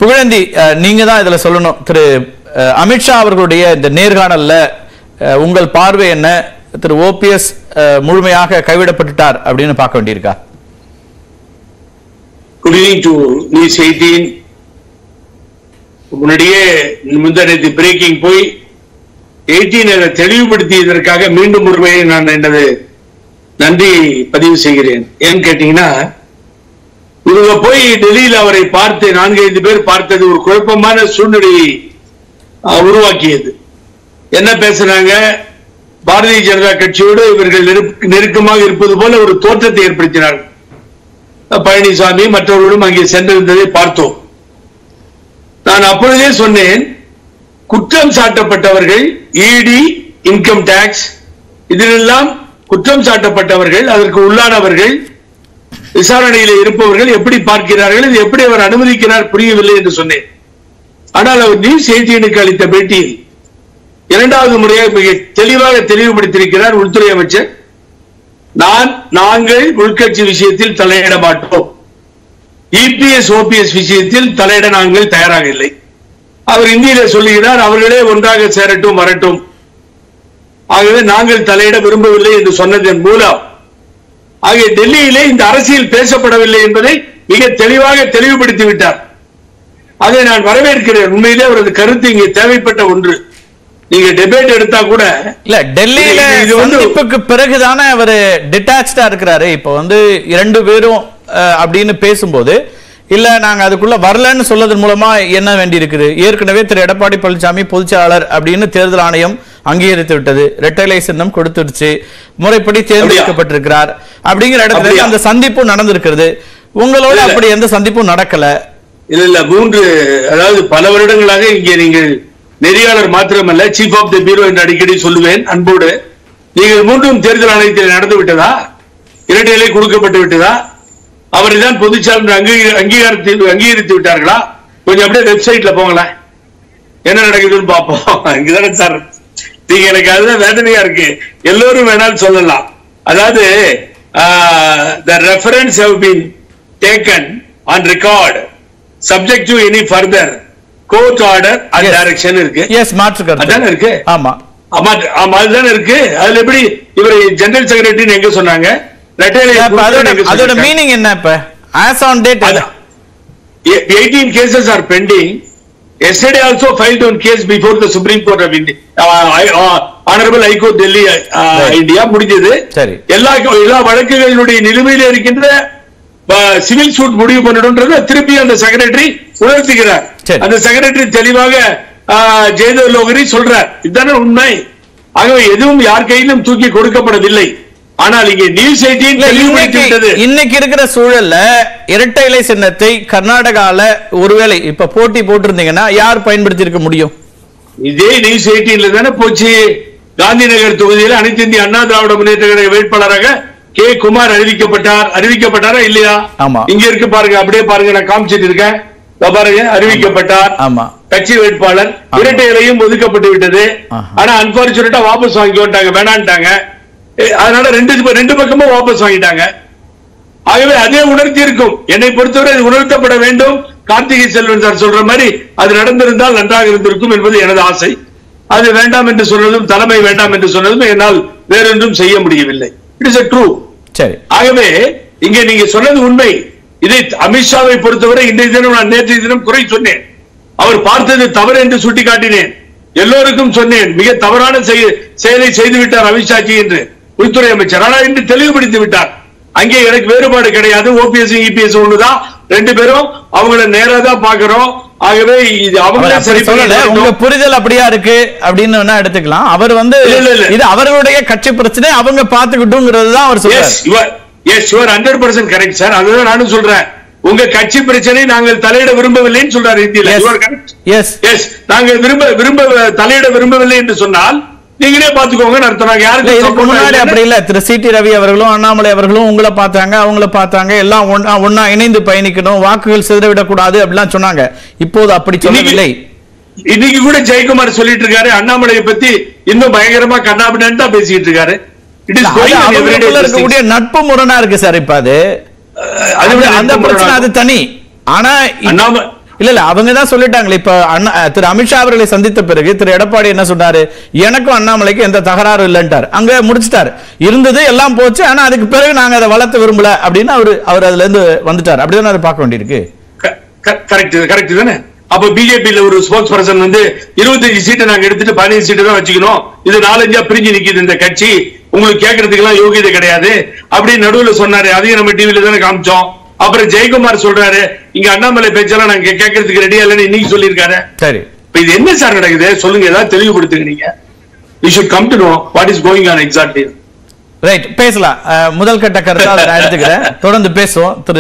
புகழேந்தி அஹ், நீங்க தான் இதுல சொல்லணும் திரு அஹ், அமித்ஷா அவர்களுடைய இந்த நேர்காணல்ல அஹ், உங்கள் பார்வை என்ன திரு ஓபிஎஸ் முழுமையாக கைவிடப்பட்டுட்டார் அப்படின்னு பார்க்க வேண்டியிருக்கா good evening to news eighteen முன்னாடியே முந்தனத்து பிரேக்கிங் போய் எயிட்டீன் அதை தெளிவுபடுத்தியதற்காக மீண்டும் ஒரு முறை நான் எனது நன்றி பதிவு செய்கிறேன் ஏன்னு கேட்டீங்கன்னா இவங்க போய் டெல்லியில் அவரை பார்த்து நான்கு ஐந்து பேர் பார்த்தது ஒரு குழப்பமான சூழ்நிலையை அஹ், உருவாக்கியது என்ன பேசுறாங்க பாரதிய ஜனதா கட்சியோடு இவர்கள் நெருக்- நெருக்கமாக இருப்பது போல ஒரு தோற்றத்தை ஏற்படுத்தினார்கள் பழனிசாமி மற்றவர்களும் அங்கே சென்றிருந்ததை பார்த்தோம் நான் அப்பொழுதே சொன்னேன் குற்றம் சாட்டப்பட்டவர்கள் இடி இன்கம் டாக்ஸ் இதிலெல்லாம் குற்றம் சாட்டப்பட்டவர்கள் அதற்கு உள்ளானவர்கள் விசாரணையில் இருப்பவர்கள் எப்படி பார்க்கிறார்கள் இது எப்படி அவர் அனுமதிக்கிறார் புரியவில்லை என்று சொன்னேன் ஆனால் அவர் நியூஸ் எயிட்டீனுக்கு அளித்த பேட்டியில் இரண்டாவது முறையாக மிக தெளிவாக தெளிவுபடுத்தியிருக்கிறார் உள்துறை அமைச்சர் நான் நாங்கள் உள்கட்சி விஷயத்தில் தலையிட மாட்டோம் இபிஎஸ் ஓபிஎஸ் விஷயத்தில் தலையிட நாங்கள் தயாராக இல்லை அவர் இந்தியில சொல்லுகிறார் அவர்களே ஒன்றாக சேரட்டும் வரட்டும் ஆகவே நாங்கள் தலையிட விரும்பவில்லை என்று சொன்னதன் மூலம் ஆகிய டெல்லியிலே இந்த அரசியல் பேசப்படவில்லை என்பதை மிக தெளிவாக தெளிவுபடுத்தி விட்டார் அதை நான் வரவேற்கிறேன் உண்மையிலே அவரது கருத்து இங்கே தேவைப்பட்ட ஒன்று நீங்க டிபேட் எடுத்தா கூட இல்ல டெல்லியில இது- இது வந்து- சந்திப்புக்கு பிறகுதானே அவரு டிட்டாச்சா இருக்கிறாரு இப்ப வந்து இரண்டு பேரும் அஹ், அப்படின்னு பேசும்போது இல்ல நாங்க அதுக்குள்ள வரலன்னு சொல்லதன் மூலமா என்ன வேண்டி இருக்குது ஏற்கனவே திரு எடப்பாடி பழனிசாமி பொதுச்செயலாளர் அப்படின்னு தேர்தல் ஆணையம் அங்கீகரித்து விட்டது ரெட்டலை சின்னம் கொடுத்துடுச்சு முறைப்படி தேர்ந்தெடுக்கப்பட்டிருக்கிறார் அப்படிங்கிற இடத்துல அப்படியா? அந்த சந்திப்பு நடந்திருக்கிறது உங்களோட இல்ல. அப்படி எந்த சந்திப்பும் நடக்கல இல்ல இல்ல மூன்று அதாவது பல வருடங்களாக இங்கே நீங்கள் நெறியாளர் மாத்திரமல்ல சீஃப் ஆஃப் தி பீரோ என்று அடிக்கடி சொல்லுவேன் அன்போடு நீங்கள் மூன்றும் தேர்தல் ஆணையத்தில் நடந்து விட்டதா இரட்டை இலை கொடுக்கப்பட்டு விட்டதா அவரை தான் பொதுச்சாளர் அங்கீக- அங்கீகாரத்தில் அங்கீகரித்து விட்டார்களா கொஞ்சம் அப்படியே வெப்சைட்ல போங்களேன் என்ன நடக்குதுன்னு பார்ப்போம் இங்கதானே சார் நீங்க எனக்கு அதுதான் வேதனையா இருக்கு எல்லோரும் வேணாலும் சொல்லலாம் அதாவது the reference have been taken on record subject to any further court order and Yes. Direction இருக்கு எஸ் மாற்று அதானே கருத்து இருக்கு ஆமா ஆமா ஆமா அதுதானே இருக்கு அதுல எப்படி இவர் ஜெனரல் செக்ரட்டரின்னு எங்க சொன்னாங்க ரெட்டையில அப்ப அதோட அதோட மீனிங் என்ன இப்ப as on date eighteen cases are pending yesterday also filed one case before the supreme court of india uh, I- uh, honorable high court delhi uh, Right. india முடிஞ்சது சரி. எல்லா எல்லா வழக்குகளுடைய நிலுவையில் இருக்கின்ற சிவில் சூட் முடிவு பண்ணிடும்ன்றத திருப்பி அந்த செக்ரட்டரி உணர்த்துகிறார் சரி. அந்த செக்ரட்டரி தெளிவாக uh, ஜெயதேவ் லோகரி சொல்றார் இதுதானே உண்மை ஆகவே எதுவும் யார் கையிலும் தூக்கி கொடுக்கப்படவில்லை ஆனால் இங்கே நியூஸ் எயிட்டீன் இல்ல, தெளிவுபடுத்தி இன்னைக்கு விட்டது இன்னைக்கு இருக்கிற சூழல்ல இரட்டை இலை சின்னத்தை கர்நாடகால ஒருவேளை இப்ப போட்டி போட்டிருந்தீங்கன்னா யார் பயன்படுத்தி இருக்க முடியும் இதே நியூஸ் எயிட்டீன்ல தானே போச்சு காந்தி நகர் தொகுதியில் அனைத்து இந்திய அண்ணா திராவிட முன்னேற்ற கழக வேட்பாளராக கே குமார் அறிவிக்கப்பட்டார் அறிவிக்கப்பட்டாரா இல்லையா ஆமா. இங்க இருக்கு பாருங்க அப்படியே பாருங்க நான் காமிச்சிட்டு இருக்கேன் இதோ பாருங்க அறிவிக்கப்பட்டார் ஆமா கட்சி வேட்பாளர் இரட்டை இலையும் ஒதுக்கப்பட்டு விட்டது ஆஹா. ஆனா அன்பார்ச்சுனேட்டா வாபஸ் வாங்கிட்டாங்க வேணான்ட்டாங்க ஏ, அதனால ரெண்டு ரெண்டு பக்கமும் வாபஸ் வாங்கிட்டாங்க ஆகவே அதே உணர்த்தி இருக்கும் என்னை பொறுத்தவரை அது உணர்த்தப்பட வேண்டும் கார்த்திகை செல்வன் சார் சொல்ற மாதிரி அது நடந்திருந்தால் நன்றாக இருந்திருக்கும் என்பது எனது ஆசை அது வேண்டாம் என்று சொன்னதும் தலைமை வேண்டாம் என்று சொன்னதும் என்னால் வேறொன்றும் செய்ய முடியவில்லை இட் இஸ் ட்ரூ சரி ஆகவே இங்கே நீங்க சொன்னது உண்மை இதை அமித்ஷாவை பொறுத்தவரை இன்றைய தினம் நான் நேற்றைய தினம் குறை சொன்னேன் அவர் பார்த்தது தவறு என்று சுட்டிக்காட்டினேன் எல்லோருக்கும் சொன்னேன் மிக தவறான செய- செயலை செய்து விட்டார் அமித்ஷாஜி என்று உள்துறை அமைச்சர் ஆனால் இன்று தெளிவுபடுத்தி விட்டார் அங்கே எனக்கு வேறுபாடு கிடையாது ஓபிஎஸ் இபிஎஸ் ஒண்ணுதான் ரெண்டு பேரும் அவங்கள நேரா தான் பாக்குறோம் ஆகவே இது அவர் அவங்களே அப்படி சரி சொல்லல பண்ணி உங்க புரிதல் அப்படியா இருக்கு அப்படின்னு வேணா எடுத்துக்கலாம் அவர் வந்து இல்ல, இல்ல, இல்ல. இது அவர்களுடைய கட்சி பிரச்சனை அவங்க பாத்துக்கிட்டுங்கிறது தான் அவர் சொல்றாரு yes your yes your hundred percent correct sir அதுதான் நானும் சொல்றேன் உங்க கட்சி பிரச்சனை நாங்கள் தலையிட விரும்பவில்லைன்னு சொல்றாரு இந்தியில Yes. You are correct. Yes yes நாங்கள் விரும்ப விரும்ப தலையிட விரும்பவில்லை என்று சொன்னால் நீங்களே பாத்துக்கோங்க அர்த்தம் நாங்க இல்ல, யாருக்கு இதுக்கு support முன்னாடி பண்ணல. அப்படி இல்ல திரு சி டி ரவி அவர்களும் அண்ணாமலை அவர்களும் உங்களை பார்த்தாங்க அவங்கள பார்த்தாங்க எல்லாம் ஒண்ணா ஒண்ணா இணைந்து பயணிக்கணும் வாக்குகள் சிதறவிடக் கூடாது அப்படிலாம் சொன்னாங்க இப்போது அப்படி சொல்லவில்லை இன்னைக்கு கூட ஜெயக்குமார் சொல்லிட்டு இருக்காரு அண்ணாமலையை பத்தி இன்னும் பயங்கரமா கண்ணாபின்னு தான் பேசிட்டு இருக்காரு இட் இஸ் அது அவங்களுக்குள்ள இருக்கக்கூடிய நட்பு முரணா இருக்கு சார் இப்ப அது அது அந்த பிரச்சனை அது தனி ஆனா இ- அண்ணாம இல்ல இல்ல அவங்க தான் சொல்லிட்டாங்களே இப்ப அண்ணா அஹ், திரு அமித்ஷா அவர்களை சந்தித்த பிறகு திரு எடப்பாடி என்ன சொன்னாரு எனக்கும் அண்ணாமலைக்கும் எந்த தகராறும் இல்லைன்ட்டார் அங்க முடிச்சிட்டாரு இருந்தது எல்லாம் போச்சு ஆனா அதுக்கு பிறகு நாங்க அதை வளர்த்த விரும்பல அப்படின்னு அவரு அவர் அதுல இருந்து வந்துட்டார் அப்படிதானே அதை பார்க்க வேண்டியிருக்கு கரெக்ட் கரெக்ட் தானே அப்ப பிஜேபியில ஒரு ஸ்போக்ஸ் பர்சன் வந்து இருபத்தஞ்சு சீட்டை நாங்க எடுத்துட்டு பதினஞ்சு சீட்டு தான் வச்சுக்கணும் இது நாலஞ்சா பிரிஞ்சு நிக்குது இந்த கட்சி உங்களுக்கு கேட்கறதுக்கு எல்லாம் யோகியதை கிடையாது அப்படின்னு நடுவுல சொன்னாரு அதையும் நம்ம டிவில தானே காமிச்சோம் அப்புறம் ஜெயக்குமார் சொல்றாரு இங்க அண்ணாமலை பேச்செல்லாம் நாங்க கேட்கறதுக்கு ரெடியா இல்லைன்னு இன்னைக்கு சொல்லியிருக்காரு சரி இப்ப இது என்ன சார் நடக்குது சொல்லுங்க ஏதாவது தெளிவுபடுத்துங்க நீங்க you should come to know what is going on exactly right பேசலாம் அஹ், முதல் கட்ட கருத்தை அதை நான் எடுத்துக்கிறேன் தொடர்ந்து பேசுவோம் திரு